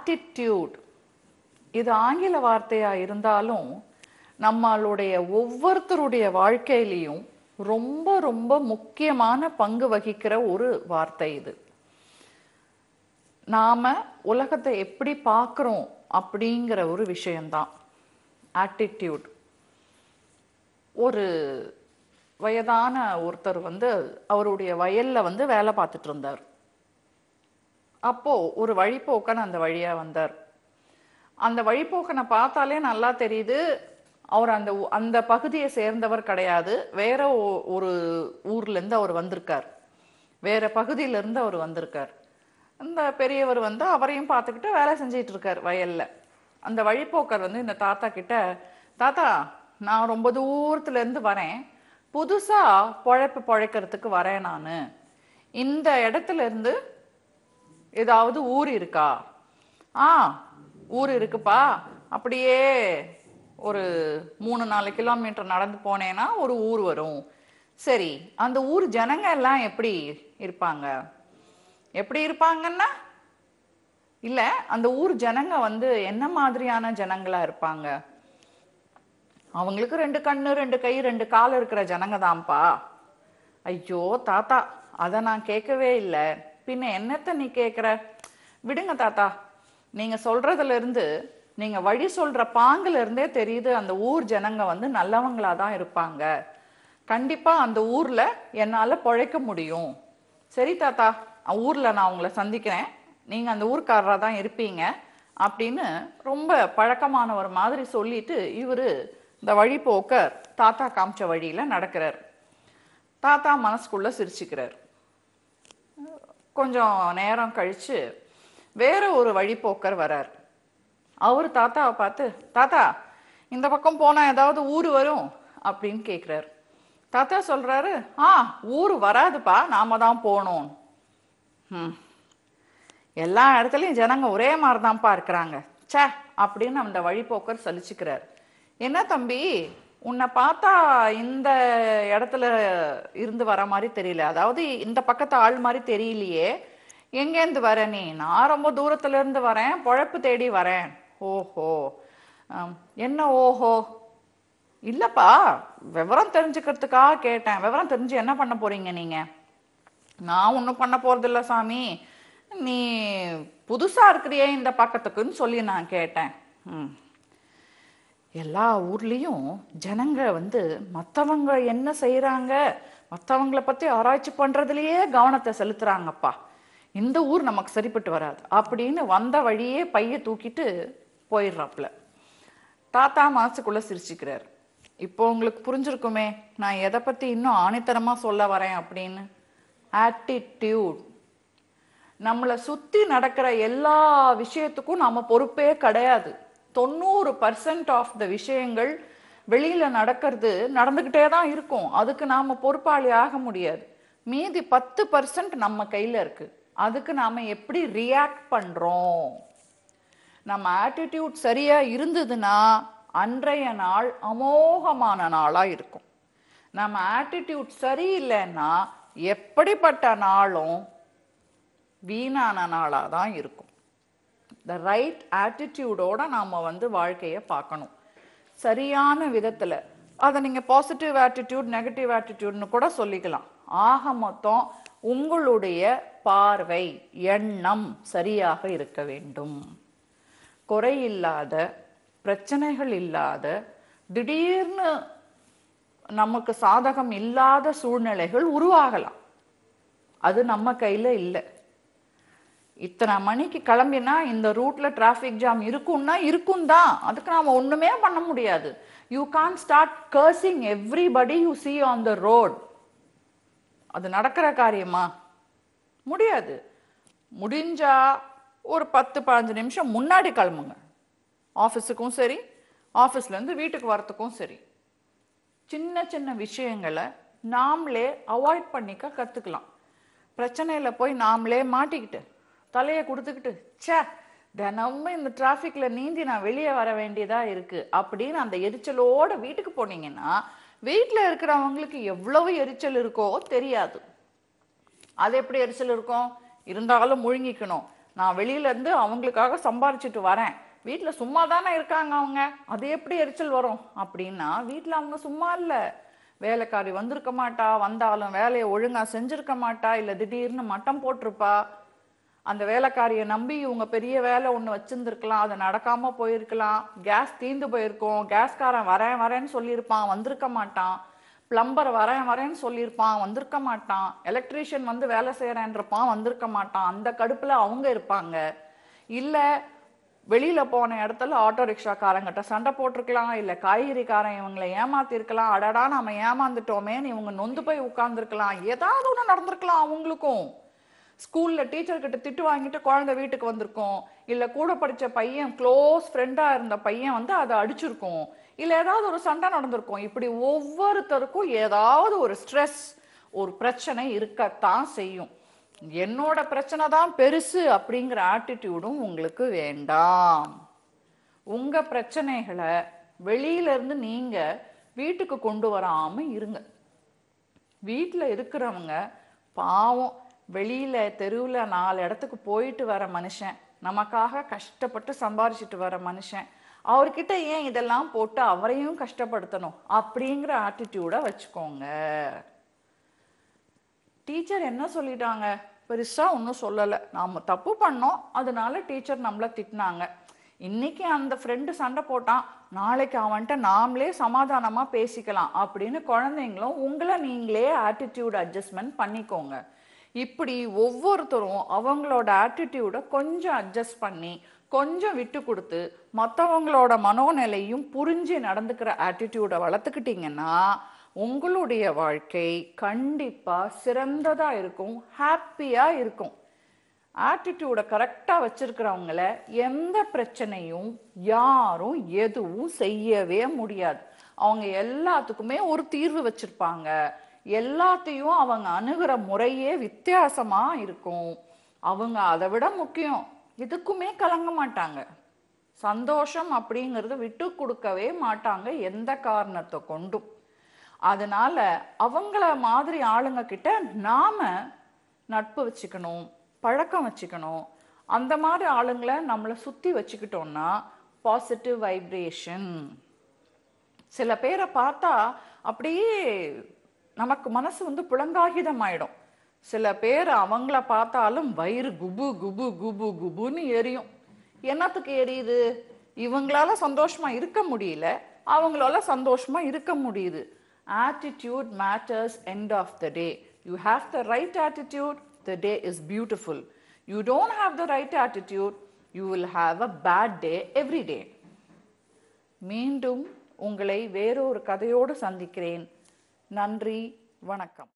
Attitude இது ஆங்கில வார்த்தையா இருந்தாலும் நம்மளுடைய ஒவ்வொருத்தருடைய வாழ்க்கையிலையும் ரொம்ப ரொம்ப முக்கியமான பங்கு வகிக்கிற ஒரு வார்த்தை இது நாம உலகத்தை எப்படி பார்க்குறோம் அப்படிங்கிற ஒரு விஷயம்தான் ஆட்டிடியூட் ஒரு வயதான ஒருத்தர் வந்து அவருடைய வயல்ல வந்து வேலை பார்த்துட்டு இருந்தார் அப்போ ஒரு வழிப்போக்கன் அந்த வழியா வந்தார் அந்த வழிப்போக்கனை பார்த்தாலே நல்லா தெரியுது அவர் அந்த ஊ- அந்த பகுதியை சேர்ந்தவர் கிடையாது வேற ஒ- ஒரு ஊர்ல இருந்து அவர் வந்திருக்கார் வேற பகுதியில இருந்து அவர் வந்திருக்கார் அந்த பெரியவர் வந்து அவரையும் பார்த்துக்கிட்டு வேலை செஞ்சிட்டு இருக்கார் வயல்ல அந்த வழிப்போக்கர் வந்து இந்த தாத்தா கிட்ட தாத்தா நான் ரொம்ப தூரத்துல இருந்து வரேன் புதுசா பொழைப்பு பொழைக்கிறதுக்கு வரேன் நான் இந்த இடத்துல இருந்து ஏதாவது ஊர் இருக்கா ஆ ஊர் இருக்குப்பா அப்படியே ஒரு மூணு நாலு கிலோமீட்டர் நடந்து போனேன்னா ஒரு ஊர் வரும் சரி அந்த ஊர் ஜனங்க எல்லாம் எப்படி இருப்பாங்க எப்படி இருப்பாங்கன்னா இல்ல அந்த ஊர் ஜனங்க வந்து என்ன மாதிரியான ஜனங்களா இருப்பாங்க அவங்களுக்கு ரெண்டு கண்ணு ரெண்டு கை ரெண்டு கால் இருக்கிற ஜனங்க தான்ப்பா ஐயோ தாத்தா அதை நான் கேட்கவே இல்லை பின்ன என்னத்த நீ கேட்குற விடுங்க தாத்தா நீங்க சொல்றதுல இருந்து நீங்க வழி சொல்ற பாங்குல இருந்தே தெரியுது அந்த ஊர் ஜனங்க வந்து நல்லவங்களா தான் இருப்பாங்க கண்டிப்பா அந்த ஊர்ல என்னால பொழைக்க முடியும் சரி தாத்தா அ- ஊர்ல நான் உங்களை சந்திக்கிறேன் நீங்க அந்த ஊர்க்காரரா தான் இருப்பீங்க அப்படின்னு ரொம்ப பழக்கமானவர் மாதிரி சொல்லிட்டு இவரு இந்த வழிபோக்கர் தாத்தா காமிச்ச வழியில நடக்கிறார் தாத்தா மனசுக்குள்ள சிரிச்சுக்கிறார் கொஞ்சம் நேரம் கழிச்சு வேற ஒரு வழிபோக்கர் வரார் அவர் தாத்தாவை பார்த்து தாத்தா இந்த பக்கம் போனா ஏதாவது ஊர் வரும் அப்படின்னு கேக்குறாரு தாத்தா சொல்றாரு ஆ ஊர் வராதுப்பா நாம தான் போகணும் ம் எல்லா இடத்துலயும் ஜனங்க ஒரே மாதிரி தான்ப்பா இருக்கிறாங்க ச்சே அப்படின்னு அந்த வழிபோக்கர் சலிச்சுக்கிறார் என்ன தம்பி உன்னை பார்த்தா இந்த இடத்துல இருந்து வர மாதிரி தெரியல அதாவது இந்த பக்கத்து ஆள் மாதிரி தெரியலையே எங்கேருந்து வர நீ நான் ரொம்ப தூரத்துல இருந்து வரேன் பொழப்பு தேடி வரேன் ஓஹோ ஆம், என்ன ஓஹோ இல்லப்பா விவரம் தெரிஞ்சுக்கிறதுக்காக கேட்டேன் விவரம் தெரிஞ்சு என்ன பண்ண போறீங்க நீங்க நான் ஒன்றும் பண்ண போறதில்ல சாமி நீ புதுசா இருக்கிறியே இந்த பக்கத்துக்குன்னு சொல்லி நான் கேட்டேன் ம். எல்லா ஊர்லேயும் ஜனங்க வந்து மற்றவங்க என்ன செய்கிறாங்க மற்றவங்கள பற்றி ஆராய்ச்சி பண்ணுறதுலையே கவனத்தை செலுத்துறாங்கப்பா இந்த ஊர் நமக்கு சரிப்பட்டு வராது அப்படின்னு வந்த வழியே பைய தூக்கிட்டு போயிடுறாப்புல தாத்தா மனசுக்குள்ள சிரிச்சுக்கிறார் இப்போ உங்களுக்கு புரிஞ்சிருக்குமே நான் எதை பத்தி இன்னும் ஆணித்தனமா சொல்ல வரேன் அப்படின்னு ஆட்டிடியூட் நம்மளை சுத்தி நடக்கிற எல்லா விஷயத்துக்கும் நாம பொறுப்பே கிடையாது தொண்ணூறு பர்சன்ட் ஆஃப் த விஷயங்கள் வெளியில நடக்கிறது நடந்துகிட்டே தான் இருக்கும் அதுக்கு நாம பொறுப்பாளி ஆக முடியாது மீதி பத்து பர்சன்ட் நம்ம கையில இருக்கு அதுக்கு நாம எப்படி ரியாக்ட் பண்றோம் நம்ம ஆட்டிடியூட் சரியா இருந்ததுன்னா அன்றைய நாள் அமோகமான நாளா இருக்கும் நம்ம ஆட்டிடியூட் சரியில்லைன்னா எப்படிப்பட்ட நாளும் வீணான நாளாக தான் இருக்கும் த ரைட் ஆட்டிடியூடோட நாம் வந்து வாழ்க்கையை பார்க்கணும் சரியான விதத்தில் அதை நீங்கள் பாசிட்டிவ் ஆட்டிடியூட் நெகட்டிவ் ஆட்டிடியூட்னு கூட சொல்லிக்கலாம் ஆக மொத்தம் உங்களுடைய பார்வை எண்ணம் சரியாக இருக்க வேண்டும் குறையில்லாத பிரச்சனைகள் இல்லாத திடீர்னு நமக்கு சாதகம் இல்லாத சூழ்நிலைகள் உருவாகலாம் அது நம்ம கையில இல்லை இத்தனை மணிக்கு கிளம்பினா இந்த ரூட்ல டிராஃபிக் ஜாம் இருக்கும்னா இருக்கும் தான் அதுக்கு நாம ஒண்ணுமே பண்ண முடியாது you can start cursing everybody you see on the road அது நடக்கிற காரியமா முடியாது முடிஞ்சா ஒரு பத்து பதினஞ்சு நிமிஷம் முன்னாடி கிளம்புங்க ஆஃபீஸுக்கும் சரி ஆஃபீஸ்லேருந்து வீட்டுக்கு வரத்துக்கும் சரி சின்ன சின்ன விஷயங்களை நாமளே அவாய்ட் பண்ணிக்க கற்றுக்கலாம் பிரச்சனையில் போய் நாமளே மாட்டிக்கிட்டு தலையை கொடுத்துக்கிட்டு ச்சே தினமும் இந்த டிராஃபிக்கில் நீந்தி நான் வெளியே வர வேண்டியதாக இருக்குது அப்படின்னு அந்த எரிச்சலோட வீட்டுக்கு போனீங்கன்னா வீட்டில் இருக்கிறவங்களுக்கு எவ்வளவு எரிச்சல் இருக்கோ தெரியாது அது எப்படி எரிச்சல் இருக்கும் இருந்தாலும் முழுங்கிக்கணும் நான் வெளியில இருந்து அவங்களுக்காக சம்பாரிச்சிட்டு வரேன் வீட்ல சும்மா தானே இருக்காங்க அவங்க அது எப்படி எரிச்சல் வரும் அப்படின்னா வீட்ல அவங்க சும்மா இல்ல வேலைக்காரி வந்திருக்க மாட்டா வந்தாலும் வேலையை ஒழுங்கா செஞ்சிருக்க மாட்டா இல்ல திடீர்னு மட்டம் போட்டிருப்பா அந்த வேலைக்காரியை நம்பி இவங்க பெரிய வேலை ஒன்று வச்சிருந்துருக்கலாம் அது நடக்காம போயிருக்கலாம் கேஸ் தீந்து போயிருக்கும் கேஸ்காரன் வரேன் வரேன்னு சொல்லியிருப்பான் வந்திருக்க மாட்டான் பிளம்பர் வரேன் வரேன்னு சொல்லியிருப்பான் வந்திருக்க மாட்டான் எலக்ட்ரீஷியன் வந்து வேலை செய்யறேன்றப்பான் வந்திருக்க மாட்டான் அந்த கடுப்புல அவங்க இருப்பாங்க இல்ல வெளியில போன இடத்துல ஆட்டோ ரிக்ஷாக்காரங்கிட்ட சண்டை போட்டிருக்கலாம் இல்ல காய்கறிக்காரன் இவங்களை ஏமாத்திருக்கலாம் அடடா நாம ஏமாந்துட்டோமேன்னு இவங்க நொந்து போய் உட்கார்ந்துருக்கலாம் ஏதாவது ஒண்ணு நடந்திருக்கலாம் அவங்களுக்கும் ஸ்கூல்ல டீச்சர் கிட்ட திட்டு வாங்கிட்டு குழந்தை வீட்டுக்கு வந்திருக்கும் இல்ல கூட படிச்ச பையன் க்ளோஸ் ஃப்ரெண்டா இருந்த பையன் வந்து அதை அடிச்சிருக்கும் இல்ல ஏதாவது ஒரு சண்டை நடந்திருக்கும் இப்படி ஒவ்வொருத்தருக்கும் ஏதாவது ஒரு ஸ்ட்ரெஸ் ஒரு பிரச்சனை இருக்கத்தான் செய்யும் என்னோட பிரச்சனை தான் பெருசு அப்படிங்கிற ஆட்டிடியூடும் உங்களுக்கு வேண்டாம் உங்க பிரச்சனைகளை வெளியில இருந்து நீங்க வீட்டுக்கு கொண்டு வராம இருங்க வீட்டில் இருக்கிறவங்க பாவம் வெளியில தெருவில் நாலு இடத்துக்கு போயிட்டு வர மனுஷன் நமக்காக கஷ்டப்பட்டு சம்பாரிச்சிட்டு வர மனுஷன் அவர்கிட்ட ஏன் இதெல்லாம் போட்டு அவரையும் கஷ்டப்படுத்தணும் அப்படிங்கிற ஆட்டிடியூட வச்சுக்கோங்க டீச்சர் என்ன சொல்லிட்டாங்க பெருசா ஒன்றும் சொல்லலை நாம தப்பு பண்ணோம் அதனால டீச்சர் நம்மள திட்டினாங்க இன்னைக்கு அந்த ஃப்ரெண்டு சண்டை போட்டான் நாளைக்கு அவன்கிட்ட நாமளே சமாதானமா பேசிக்கலாம் அப்படின்னு குழந்தைங்களும் உங்களை நீங்களே ஆட்டிடியூட் அட்ஜஸ்ட்மெண்ட் பண்ணிக்கோங்க இப்படி ஒவ்வொருத்தரும் அவங்களோட ஆட்டிடியூட கொஞ்சம் அட்ஜஸ்ட் பண்ணி கொஞ்சம் விட்டு கொடுத்து மற்றவங்களோட மனோநிலையும் புரிஞ்சு நடந்துக்கிற ஆட்டிடியூட வளர்த்துக்கிட்டீங்கன்னா உங்களுடைய வாழ்க்கை கண்டிப்பா சிறந்ததா இருக்கும் ஹாப்பியா இருக்கும் ஆட்டிடியூடை கரெக்டாக வச்சிருக்கிறவங்கள எந்த பிரச்சனையும் யாரும் எதுவும் செய்யவே முடியாது அவங்க எல்லாத்துக்குமே ஒரு தீர்வு வச்சிருப்பாங்க எல்லாத்தையும் அவங்க அணுகிற முறையே வித்தியாசமா இருக்கும் அவங்க அதை விட முக்கியம் எதுக்குமே கலங்க மாட்டாங்க சந்தோஷம் அப்படிங்கிறத விட்டு கொடுக்கவே மாட்டாங்க எந்த காரணத்தை கொண்டும் அதனால அவங்கள மாதிரி ஆளுங்க கிட்ட நாம நட்பு வச்சுக்கணும் பழக்கம் வச்சுக்கணும் அந்த மாதிரி ஆளுங்களை நம்மளை சுத்தி வச்சுக்கிட்டோம்னா பாசிட்டிவ் வைப்ரேஷன் சில பேரை பார்த்தா அப்படியே நமக்கு மனசு வந்து புலங்காகிதம் ஆயிடும் சில பேர் அவங்கள பார்த்தாலும் வயிறு குபு குபு குபு குபுன்னு எரியும் என்னத்துக்கு எரியுது இவங்களால சந்தோஷமா இருக்க முடியல அவங்களால சந்தோஷமா இருக்க முடியுது attitude matters end of the day you have the right attitude the day is beautiful you don't have the right attitude you will have a bad day every day மீண்டும் உங்களை வேறொரு கதையோடு சந்திக்கிறேன் நன்றி வணக்கம்